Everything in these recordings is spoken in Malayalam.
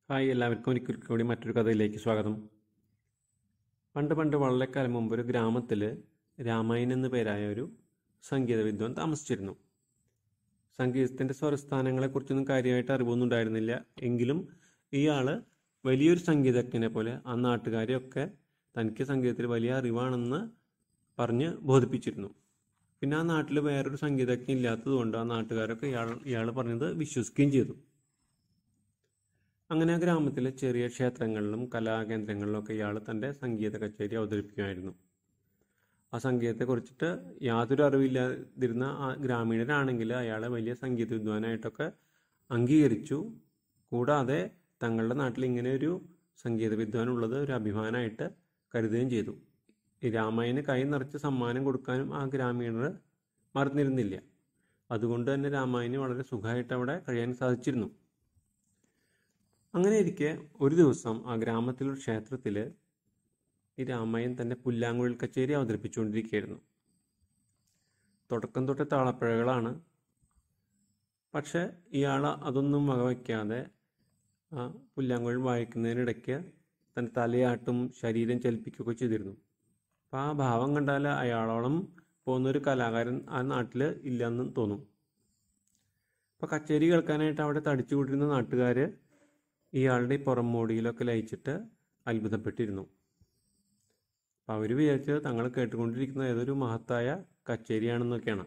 ഹായ് എല്ലാവർക്കും ഒരിക്കൽ കൂടി മറ്റൊരു കഥയിലേക്ക് സ്വാഗതം പണ്ട് പണ്ട് വളരെ കാലം മുമ്പ് ഒരു ഗ്രാമത്തിൽ രാമായൺ എന്നു പേരായ ഒരു സംഗീത വിദ്വാൻ താമസിച്ചിരുന്നു സംഗീതത്തിൻ്റെ സ്വരസ്ഥാനങ്ങളെക്കുറിച്ചൊന്നും കാര്യമായിട്ട് അറിവൊന്നും ഉണ്ടായിരുന്നില്ല എങ്കിലും ഇയാൾ വലിയൊരു സംഗീതജ്ഞനെ പോലെ ആ നാട്ടുകാരെയൊക്കെ തനിക്ക് സംഗീതത്തിൽ വലിയ അറിവാണെന്ന് പറഞ്ഞ് ബോധിപ്പിച്ചിരുന്നു പിന്നെ ആ നാട്ടിൽ വേറൊരു സംഗീതജ്ഞൻ ഇല്ലാത്തതുകൊണ്ട് ആ നാട്ടുകാരൊക്കെ ഇയാൾ ഇയാൾ പറഞ്ഞത് വിശ്വസിക്കുകയും ചെയ്തു അങ്ങനെ ആ ഗ്രാമത്തിലെ ചെറിയ ക്ഷേത്രങ്ങളിലും കലാകേന്ദ്രങ്ങളിലും ഒക്കെ ഇയാൾ തൻ്റെ സംഗീത കച്ചേരി അവതരിപ്പിക്കുമായിരുന്നു ആ സംഗീതത്തെക്കുറിച്ചിട്ട് യാതൊരു അറിവില്ലാതിരുന്ന ആ ഗ്രാമീണരാണെങ്കിൽ അയാളെ വലിയ സംഗീത വിദ്വാനായിട്ടൊക്കെ അംഗീകരിച്ചു കൂടാതെ തങ്ങളുടെ നാട്ടിൽ ഇങ്ങനെ ഒരു സംഗീത വിദ്വാൻ ഉള്ളത് ഒരു അഭിമാനമായിട്ട് കരുതുകയും ചെയ്തു ഈ രാമായന് കൈ നിറച്ച് സമ്മാനം കൊടുക്കാനും ആ ഗ്രാമീണർ മറന്നിരുന്നില്ല അതുകൊണ്ട് തന്നെ രാമായന് വളരെ സുഖമായിട്ട് അവിടെ കഴിയാൻ സാധിച്ചിരുന്നു അങ്ങനെ ഇരിക്കെ ഒരു ദിവസം ആ ഗ്രാമത്തിലൊരു ക്ഷേത്രത്തിൽ ഈ രാമായൺ തൻ്റെ പുല്ലാങ്കുഴൽ കച്ചേരി അവതരിപ്പിച്ചുകൊണ്ടിരിക്കുകയായിരുന്നു തുടക്കം തൊട്ട് താളപ്പിഴകളാണ് പക്ഷെ ഇയാൾ അതൊന്നും വകവയ്ക്കാതെ ആ പുല്ലാങ്കുഴൽ വായിക്കുന്നതിനിടയ്ക്ക് തൻ്റെ തലയാട്ടും ശരീരം ചലിപ്പിക്കുകയൊക്കെ ചെയ്തിരുന്നു അപ്പോൾ ആ ഭാവം കണ്ടാൽ അയാളോളം പോകുന്നൊരു കലാകാരൻ ആ നാട്ടിൽ ഇല്ലെന്ന് തോന്നും അപ്പോൾ കച്ചേരി കേൾക്കാനായിട്ട് അവിടെ തടിച്ചു കൂട്ടിരുന്ന നാട്ടുകാർ ഇയാളുടെ ഈ പുറം മോടിയിലൊക്കെ ലയിച്ചിട്ട് അത്ഭുതപ്പെട്ടിരുന്നു അപ്പം അവർ വിചാരിച്ചത് തങ്ങൾ കേട്ടുകൊണ്ടിരിക്കുന്ന ഏതൊരു മഹത്തായ കച്ചേരിയാണെന്നൊക്കെയാണ്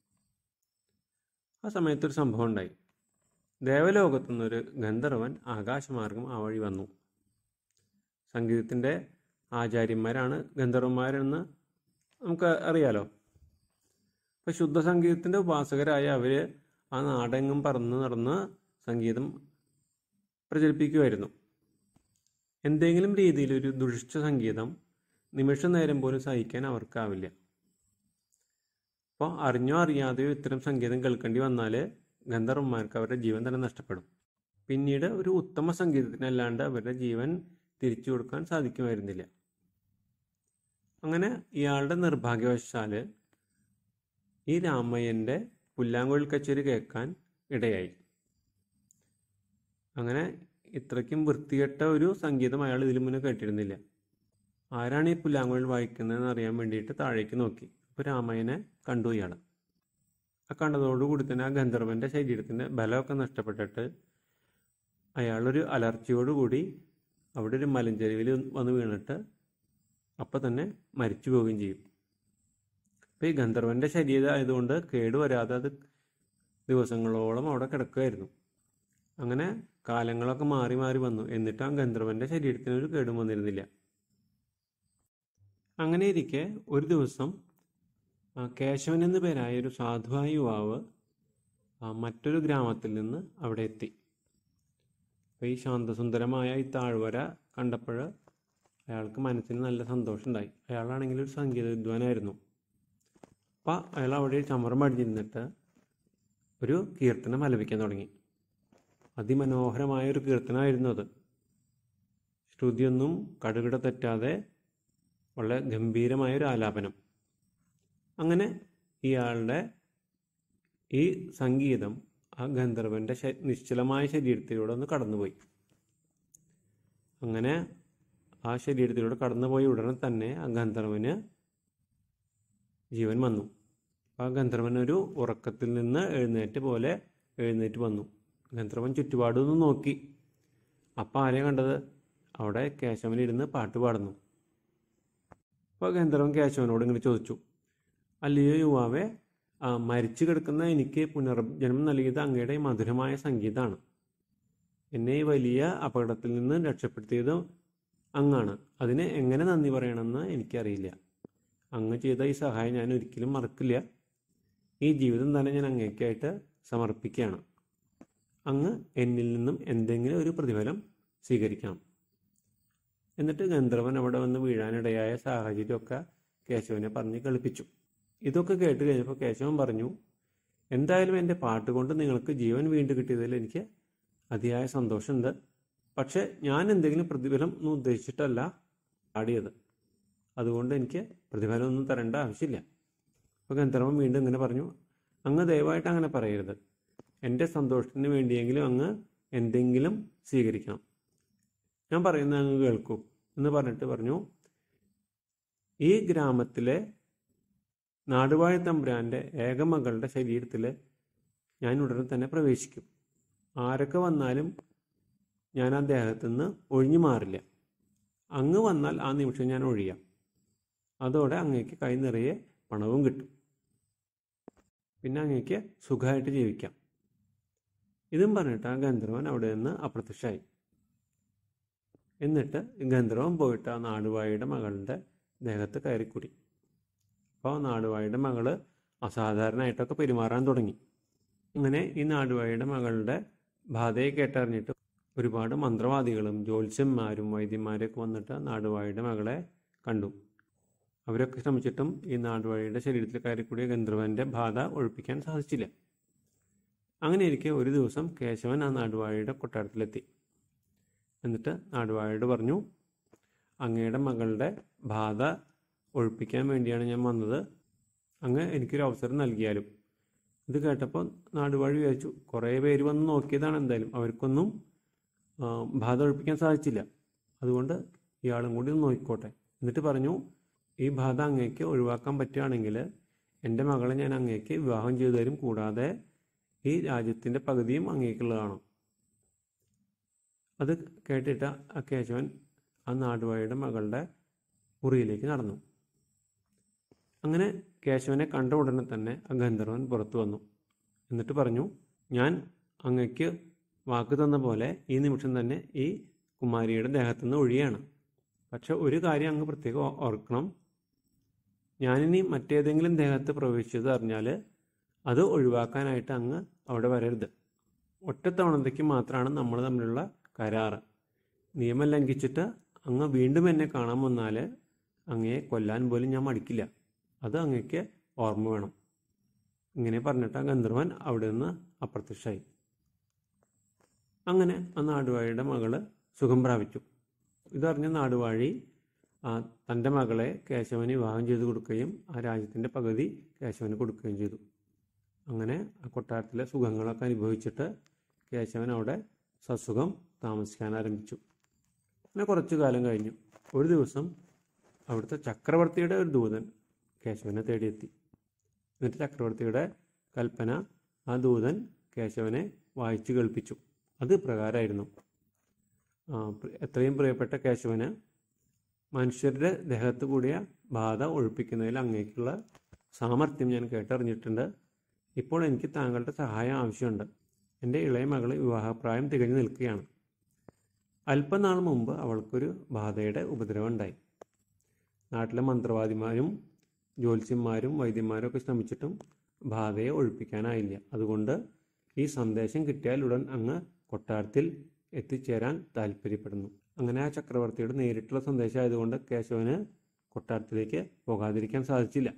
ആ സമയത്തൊരു സംഭവം ഉണ്ടായി ദേവലോകത്തു നിന്നൊരു ഗന്ധർവൻ ആകാശമാർഗം ആ വഴി വന്നു സംഗീതത്തിൻ്റെ ആചാര്യന്മാരാണ് ഗന്ധർവന്മാരെന്ന് നമുക്ക് അറിയാലോ അപ്പം ശുദ്ധ സംഗീതത്തിൻ്റെ ഉപാസകരായ അവർ ആ നാടെങ്ങും പറന്ന് നടന്ന് സംഗീതം പ്രചരിപ്പിക്കുമായിരുന്നു എന്തെങ്കിലും രീതിയിൽ ഒരു ദുഷിച്ച സംഗീതം നിമിഷ നേരം പോലും സഹിക്കാൻ അവർക്കാവില്ല അപ്പോൾ അറിഞ്ഞോ അറിയാതെയോ ഇത്തരം സംഗീതം കേൾക്കേണ്ടി വന്നാൽ ഗന്ധർവന്മാർക്ക് അവരുടെ ജീവൻ തന്നെ നഷ്ടപ്പെടും പിന്നീട് ഒരു ഉത്തമ സംഗീതത്തിനല്ലാണ്ട് അവരുടെ ജീവൻ തിരിച്ചു കൊടുക്കാൻ സാധിക്കുമായിരുന്നില്ല അങ്ങനെ ഇയാളുടെ നിർഭാഗ്യവശാൽ ഈ രാമയ്യൻ്റെ പുല്ലാങ്കുഴൽ കച്ചേരി കേൾക്കാൻ ഇടയായി അങ്ങനെ ഇത്രയ്ക്കും വൃത്തികെട്ട ഒരു സംഗീതം അയാൾ ഇതിനു മുന്നേ കേട്ടിരുന്നില്ല ആരാണ് ഈ പുല്ലാങ്കുഴൽ വായിക്കുന്നതെന്ന് അറിയാൻ വേണ്ടിയിട്ട് താഴേക്ക് നോക്കി അപ്പോൾ രാമായനെ കണ്ടു ഇയാൾ ആ കണ്ടതോടുകൂടി തന്നെ ആ ഗന്ധർവൻ്റെ ശരീരത്തിൻ്റെ ബലമൊക്കെ നഷ്ടപ്പെട്ടിട്ട് അയാളൊരു അലർച്ചയോടുകൂടി അവിടെ ഒരു മലഞ്ചെരുവിൽ വന്ന് വീണിട്ട് അപ്പം തന്നെ മരിച്ചു പോവുകയും ചെയ്യും അപ്പോൾ ഈ ഗന്ധർവൻ്റെ ശരീരം ആയതുകൊണ്ട് കേടുവരാതെ അത് ദിവസങ്ങളോളം അവിടെ കിടക്കുമായിരുന്നു അങ്ങനെ കാലങ്ങളൊക്കെ മാറി മാറി വന്നു എന്നിട്ട് ആ ഗന്ധർവന്റെ ശരീരത്തിന് ഒരു കേടും വന്നിരുന്നില്ല അങ്ങനെ ഇരിക്കെ ഒരു ദിവസം ആ, കേശവൻ എന്നു പേരായ ഒരു സാധുവായ യുവാവ് ആ, മറ്റൊരു ഗ്രാമത്തിൽ നിന്ന് അവിടെ എത്തി അപ്പോൾ ഈ ശാന്തസുന്ദരമായ ഈ താഴ്വര കണ്ടപ്പോൾ അയാൾക്ക് മനസ്സിന് നല്ല സന്തോഷമുണ്ടായി അയാളാണെങ്കിൽ ഒരു സംഗീത വിദ്വാനായിരുന്നു അപ്പം അയാൾ അവിടെ ചമരം അടിഞ്ഞിരുന്നിട്ട് ഒരു കീർത്തനം ആലപിക്കാൻ തുടങ്ങി അതിമനോഹരമായ ഒരു കീർത്തനമായിരുന്നു അത് ശ്രുതിയൊന്നും കടുകിട തെറ്റാതെ വളരെ ഗംഭീരമായ ഒരു ആലാപനം അങ്ങനെ ഇയാളുടെ ഈ സംഗീതം ആ ഗന്ധർവൻ്റെ ശ- നിശ്ചലമായ ശരീരത്തിലൂടെ ഒന്ന് കടന്നുപോയി അങ്ങനെ ആ ശരീരത്തിലൂടെ കടന്നുപോയ ഉടനെ തന്നെ ആ ഗന്ധർവന് ജീവൻ വന്നു ആ ഗന്ധർവൻ ഒരു ഉറക്കത്തിൽ നിന്ന് എഴുന്നേറ്റ് പോലെ എഴുന്നേറ്റ് വന്നു ഗന്ധർവൻ ചുറ്റുപാടൊന്ന് നോക്കി അപ്പം ആരെയാ കണ്ടത് അവിടെ കേശവൻ ഇരുന്ന് പാട്ട് പാടുന്നു അപ്പോൾ ഗന്ധർവൻ കേശവനോട് ഇങ്ങനെ ചോദിച്ചു അല്ലയോ യുവാവേ ആ, മരിച്ചു കിടക്കുന്ന എനിക്ക് പുനർജന്മം നൽകിയത് അങ്ങയുടെ ഈ മധുരമായ സംഗീതമാണ് എന്നെ ഈ വലിയ അപകടത്തിൽ നിന്ന് രക്ഷപ്പെടുത്തിയത് അങ്ങാണ് അതിന് എങ്ങനെ നന്ദി പറയണമെന്ന് എനിക്കറിയില്ല അങ്ങ് ചെയ്ത ഈ സഹായം ഞാൻ ഒരിക്കലും മറക്കില്ല ഈ ജീവിതം തന്നെ ഞാൻ അങ്ങേക്കായിട്ട് സമർപ്പിക്കുകയാണ് അങ്ങ് എന്നിൽ നിന്നും എന്തെങ്കിലും ഒരു പ്രതിഫലം സ്വീകരിക്കണം എന്നിട്ട് ഗന്ധർവൻ അവിടെ വന്ന് വീഴാനിടയായ സാഹചര്യമൊക്കെ കേശവനെ പറഞ്ഞ് കളിപ്പിച്ചു ഇതൊക്കെ കേട്ട് കഴിഞ്ഞപ്പോൾ കേശവൻ പറഞ്ഞു എന്തായാലും എൻ്റെ പാട്ട് കൊണ്ട് നിങ്ങൾക്ക് ജീവൻ വീണ്ടും കിട്ടിയതിൽ എനിക്ക് അതിയായ സന്തോഷമുണ്ട് പക്ഷെ ഞാൻ എന്തെങ്കിലും പ്രതിഫലം ഒന്നും ഉദ്ദേശിച്ചിട്ടല്ല പാടിയത് അതുകൊണ്ട് എനിക്ക് പ്രതിഫലമൊന്നും തരേണ്ട ആവശ്യമില്ല അപ്പോൾ ഗന്ധർവൻ വീണ്ടും ഇങ്ങനെ പറഞ്ഞു അങ്ങ് ദയവായിട്ട് അങ്ങനെ പറയരുത് എൻ്റെ സന്തോഷത്തിന് വേണ്ടിയെങ്കിലും അങ്ങ് എന്തെങ്കിലും സ്വീകരിക്കണം ഞാൻ പറയുന്നത് അങ്ങ് കേൾക്കൂ എന്ന് പറഞ്ഞിട്ട് പറഞ്ഞു ഈ ഗ്രാമത്തിലെ നാടുവാഴി തമ്പുരാൻ്റെ ഏകമകളുടെ ശരീരത്തിൽ ഞാൻ ഉടനെ തന്നെ പ്രവേശിക്കും ആരൊക്കെ വന്നാലും ഞാൻ ആ ദേഹത്തു നിന്ന് ഒഴിഞ്ഞു മാറില്ല അങ്ങ് വന്നാൽ ആ നിമിഷം ഞാൻ ഒഴിയാം അതോടെ അങ്ങേക്ക് കൈ നിറയെ പണവും കിട്ടും പിന്നെ അങ്ങേക്ക് സുഖമായിട്ട് ജീവിക്കാം ഇതും പറഞ്ഞിട്ട് ആ ഗന്ധർവൻ അവിടെ നിന്ന് അപ്രത്യക്ഷമായി എന്നിട്ട് ഗന്ധർവൻ പോയിട്ട് ആ നാടുവാഴിയുടെ മകളുടെ ദേഹത്ത് കയറിക്കൂടി അപ്പോൾ നാടുവാഴിയുടെ മകള് അസാധാരണമായിട്ടൊക്കെ പെരുമാറാൻ തുടങ്ങി അങ്ങനെ ഈ നാടുവാഴിയുടെ മകളുടെ ബാധയെ കേട്ടറിഞ്ഞിട്ട് ഒരുപാട് മന്ത്രവാദികളും ജ്യോത്സ്യന്മാരും വൈദ്യന്മാരൊക്കെ വന്നിട്ട് നാടുവാഴിയുടെ മകളെ കണ്ടു അവരൊക്കെ ശ്രമിച്ചിട്ടും ഈ നാടുവാഴിയുടെ ശരീരത്തിൽ കയറിക്കൂടിയ ഗന്ധർവന്റെ ബാധ ഒഴിപ്പിക്കാൻ സാധിച്ചില്ല അങ്ങനെ ഇരിക്കെ ഒരു ദിവസം കേശവൻ ആ നാടുവാഴിയുടെ കൊട്ടാരത്തിലെത്തി എന്നിട്ട് നാടുവാഴിയോട് പറഞ്ഞു അങ്ങയുടെ മകളുടെ ബാധ ഒഴിപ്പിക്കാൻ വേണ്ടിയാണ് ഞാൻ വന്നത് അങ്ങ് എനിക്കൊരു അവസരം നൽകിയാലും ഇത് കേട്ടപ്പോൾ നാടുവാഴി വിചാരിച്ചു കുറേ പേര് വന്ന് നോക്കിയതാണ് എന്തായാലും അവർക്കൊന്നും ആ, ബാധ ഒഴിപ്പിക്കാൻ സാധിച്ചില്ല അതുകൊണ്ട് ഇയാളും കൂടി ഒന്ന് നോക്കിക്കോട്ടെ എന്നിട്ട് പറഞ്ഞു ഈ ബാധ അങ്ങേക്ക് ഒഴിവാക്കാൻ പറ്റുകയാണെങ്കിൽ എൻ്റെ മകളെ ഞാൻ അങ്ങേക്ക് വിവാഹം ചെയ്തു തരും കൂടാതെ ഈ രാജ്യത്തിൻ്റെ പകുതിയും അങ്ങേക്കുള്ളതാണ് അത് കേട്ടിട്ട് ആ കേശവൻ ആ നാടുവാഴിയുടെ മകളുടെ മുറിയിലേക്ക് നടന്നു അങ്ങനെ കേശവനെ കണ്ട ഉടനെ തന്നെ ആ ഗന്ധർവൻ പുറത്തു വന്നു എന്നിട്ട് പറഞ്ഞു ഞാൻ അങ്ങയ്ക്ക് വാക്ക് തന്ന പോലെ ഈ നിമിഷം തന്നെ ഈ കുമാരിയുടെ ദേഹത്തു നിന്ന് ഒഴിയാണ് പക്ഷെ ഒരു കാര്യം അങ്ങ് പ്രത്യേകം ഓ- ഓർക്കണം ഞാനിനി മറ്റേതെങ്കിലും ദേഹത്ത് പ്രവേശിച്ചത് അറിഞ്ഞാൽ അത് ഒഴിവാക്കാനായിട്ട് അങ്ങ് അവിടെ വരരുത് ഒറ്റത്തവണത്തേക്ക് മാത്രമാണ് നമ്മൾ തമ്മിലുള്ള കരാറ് നിയമം ലംഘിച്ചിട്ട് അങ്ങ് വീണ്ടും എന്നെ കാണാൻ വന്നാൽ അങ്ങയെ കൊല്ലാൻ പോലും ഞാൻ മടിക്കില്ല അത് അങ്ങക്ക് ഓർമ്മ വേണം ഇങ്ങനെ പറഞ്ഞിട്ട് ആ ഗന്ധർവൻ അവിടെ നിന്ന് അപ്രത്യക്ഷമായി അങ്ങനെ ആ നാടുവാഴിയുടെ മകള് സുഖം പ്രാപിച്ചു ഇതറിഞ്ഞ നാടുവാഴി ആ തൻ്റെ മകളെ കേശവന് വിവാഹം ചെയ്തു കൊടുക്കുകയും ആ രാജ്യത്തിൻ്റെ പകുതി കേശവന് കൊടുക്കുകയും ചെയ്തു അങ്ങനെ ആ കൊട്ടാരത്തിലെ സുഖങ്ങളൊക്കെ അനുഭവിച്ചിട്ട് കേശവൻ അവിടെ സസുഖം താമസിക്കാൻ ആരംഭിച്ചു അങ്ങനെ കുറച്ചു കാലം കഴിഞ്ഞു ഒരു ദിവസം അവിടുത്തെ ചക്രവർത്തിയുടെ ഒരു ദൂതൻ കേശവനെ തേടിയെത്തി എന്നിട്ട് ചക്രവർത്തിയുടെ കൽപ്പന ആ ദൂതൻ കേശവനെ വായിച്ചു കേൾപ്പിച്ചു അത് പ്രകാരമായിരുന്നു ആ, പ്ര- എത്രയും പ്രിയപ്പെട്ട കേശവന് മനുഷ്യരുടെ ദേഹത്ത് കൂടിയ ബാധ ഒഴിപ്പിക്കുന്നതിൽ അങ്ങേക്കുള്ള സാമർഥ്യം ഞാൻ കേട്ടറിഞ്ഞിട്ടുണ്ട് ഇപ്പോൾ എനിക്ക് താങ്കളുടെ സഹായം ആവശ്യമുണ്ട് എൻ്റെ ഇളയ മകൾ വിവാഹപ്രായം തികഞ്ഞു നിൽക്കുകയാണ് അല്പനാൾ മുമ്പ് അവൾക്കൊരു ബാധയുടെ ഉപദ്രവം ഉണ്ടായി നാട്ടിലെ മന്ത്രവാദിമാരും ജ്യോത്സ്യന്മാരും വൈദ്യന്മാരും ഒക്കെ ശ്രമിച്ചിട്ടും ബാധയെ ഒഴിപ്പിക്കാനായില്ല അതുകൊണ്ട് ഈ സന്ദേശം കിട്ടിയാൽ ഉടൻ അങ്ങ് കൊട്ടാരത്തിൽ എത്തിച്ചേരാൻ താല്പര്യപ്പെടുന്നു അങ്ങനെ ആ ചക്രവർത്തിയുടെ നേരിട്ടുള്ള സന്ദേശം ആയതുകൊണ്ട് കേശവന് കൊട്ടാരത്തിലേക്ക് പോകാതിരിക്കാൻ സാധിച്ചില്ല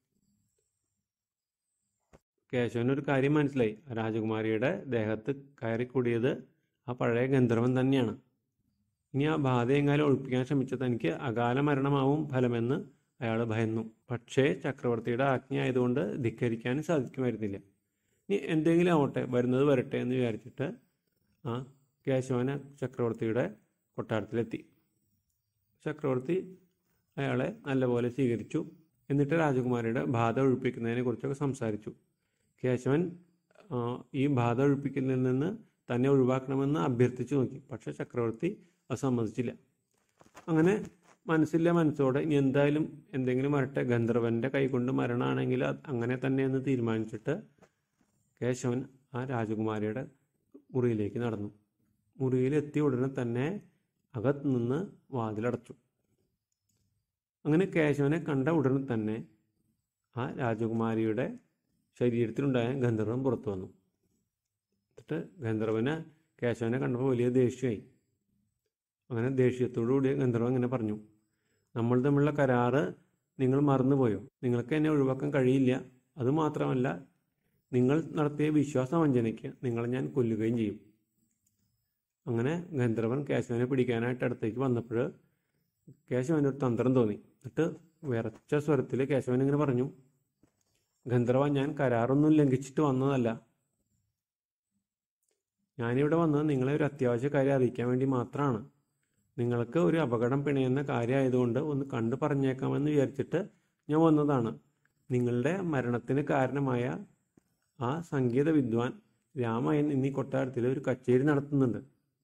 കേശവന് ഒരു കാര്യം മനസ്സിലായി ആ രാജകുമാരിയുടെ ദേഹത്ത് കയറിക്കൂടിയത് ആ പഴയ ഗന്ധർവൻ തന്നെയാണ് ഇനി ആ ബാധ എങ്ങാനും ഒഴിപ്പിക്കാൻ ശ്രമിച്ചത് തനിക്ക് അകാല മരണമാവും ഫലമെന്ന് അയാൾ ഭയന്നു പക്ഷേ ചക്രവർത്തിയുടെ ആജ്ഞ ആയതുകൊണ്ട് ധിക്കരിക്കാനും സാധിക്കുമായിരുന്നില്ല ഇനി എന്തെങ്കിലും ആവട്ടെ വരുന്നത് വരട്ടെ എന്ന് വിചാരിച്ചിട്ട് ആ കേശവന ചക്രവർത്തിയുടെ കൊട്ടാരത്തിലെത്തി ചക്രവർത്തി അയാളെ നല്ലപോലെ സ്വീകരിച്ചു എന്നിട്ട് രാജകുമാരിയുടെ ബാധ ഒഴിപ്പിക്കുന്നതിനെ കുറിച്ചൊക്കെ സംസാരിച്ചു കേശവൻ ആ, ഈ ബാധ ഒഴിപ്പിക്കുന്നതിൽ നിന്ന് തന്നെ ഒഴിവാക്കണമെന്ന് അഭ്യർത്ഥിച്ചു നോക്കി പക്ഷെ ചക്രവർത്തി അത് സമ്മതിച്ചില്ല അങ്ങനെ മനസ്സില്ല മനസ്സോടെ ഇനി എന്തായാലും എന്തെങ്കിലും വരട്ടെ ഗന്ധർവന്റെ കൈകൊണ്ട് മരണമാണെങ്കിൽ അത് അങ്ങനെ തന്നെ എന്ന് തീരുമാനിച്ചിട്ട് കേശവൻ ആ രാജകുമാരിയുടെ മുറിയിലേക്ക് നടന്നു മുറിയിലെത്തിയ ഉടനെ തന്നെ അകത്ത് നിന്ന് വാതിലടച്ചു അങ്ങനെ കേശവനെ കണ്ട ഉടനെ തന്നെ ആ രാജകുമാരിയുടെ ശരീരത്തിലുണ്ടായ ഗന്ധർവൻ പുറത്തു വന്നു എന്നിട്ട് ഗന്ധർവന് കേശവനെ കണ്ടപ്പോൾ വലിയ ദേഷ്യമായി അങ്ങനെ ദേഷ്യത്തോടു കൂടി ഗന്ധർവൻ ഇങ്ങനെ പറഞ്ഞു നമ്മൾ തമ്മിലുള്ള കരാറ് നിങ്ങൾ മറന്നുപോയോ നിങ്ങൾക്ക് എന്നെ ഒഴിവാക്കാൻ കഴിയില്ല അതുമാത്രമല്ല നിങ്ങൾ നടത്തിയ വിശ്വാസവഞ്ചനയ്ക്ക് നിങ്ങളെ ഞാൻ കൊല്ലുകയും ചെയ്യും അങ്ങനെ ഗന്ധർവൻ കേശവനെ പിടിക്കാനായിട്ട് അടുത്തേക്ക് വന്നപ്പോൾ കേശവന് ഒരു തന്ത്രം തോന്നി എന്നിട്ട് വിറച്ച സ്വരത്തിൽ കേശവൻ ഇങ്ങനെ പറഞ്ഞു ഗന്ധർവ ഞാൻ കരാറൊന്നും ലംഘിച്ചിട്ട് വന്നതല്ല ഞാനിവിടെ വന്നത് നിങ്ങളെ ഒരു അത്യാവശ്യ കാര്യം അറിയിക്കാൻ വേണ്ടി മാത്രമാണ് നിങ്ങൾക്ക് ഒരു അപകടം പിണയുന്ന കാര്യമായതുകൊണ്ട് ഒന്ന് കണ്ടു പറഞ്ഞേക്കാമെന്ന് വിചാരിച്ചിട്ട് ഞാൻ വന്നതാണ് നിങ്ങളുടെ മരണത്തിന് കാരണമായ ആ സംഗീത വിദ്വാൻ രാമായൺ ഇന്നീ കൊട്ടാരത്തിൽ ഒരു കച്ചേരി നടത്തുന്നുണ്ട്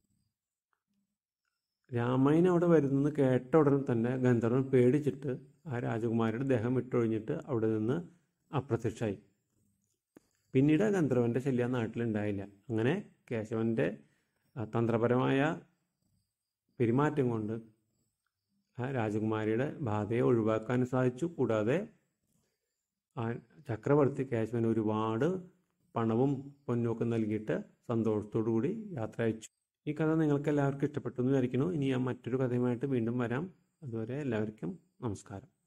രാമായൺ അവിടെ വരുന്നെന്ന് കേട്ട ഉടനെ തന്നെ ഗന്ധർവൻ പേടിച്ചിട്ട് ആ രാജകുമാരിയുടെ ദേഹം വിട്ടൊഴിഞ്ഞിട്ട് അവിടെ നിന്ന് അപ്രത്യക്ഷമായി പിന്നീട് ഗന്ധർവൻ്റെ ശല്യം ആ നാട്ടിലുണ്ടായില്ല അങ്ങനെ കേശവൻ്റെ ആ, തന്ത്രപരമായ പെരുമാറ്റം കൊണ്ട് ആ രാജകുമാരിയുടെ ബാധയെ ഒഴിവാക്കാൻ സാധിച്ചു കൂടാതെ ആ ചക്രവർത്തി കേശവന് ഒരുപാട് പണവും പൊന്നൊക്കെ നൽകിയിട്ട് സന്തോഷത്തോടു കൂടി യാത്ര അയച്ചു ഈ കഥ നിങ്ങൾക്ക് എല്ലാവർക്കും ഇഷ്ടപ്പെട്ടു എന്ന് വിചാരിക്കുന്നു ഇനി ഞാൻ മറ്റൊരു കഥയുമായിട്ട് വീണ്ടും വരാം അതുവരെ എല്ലാവർക്കും നമസ്കാരം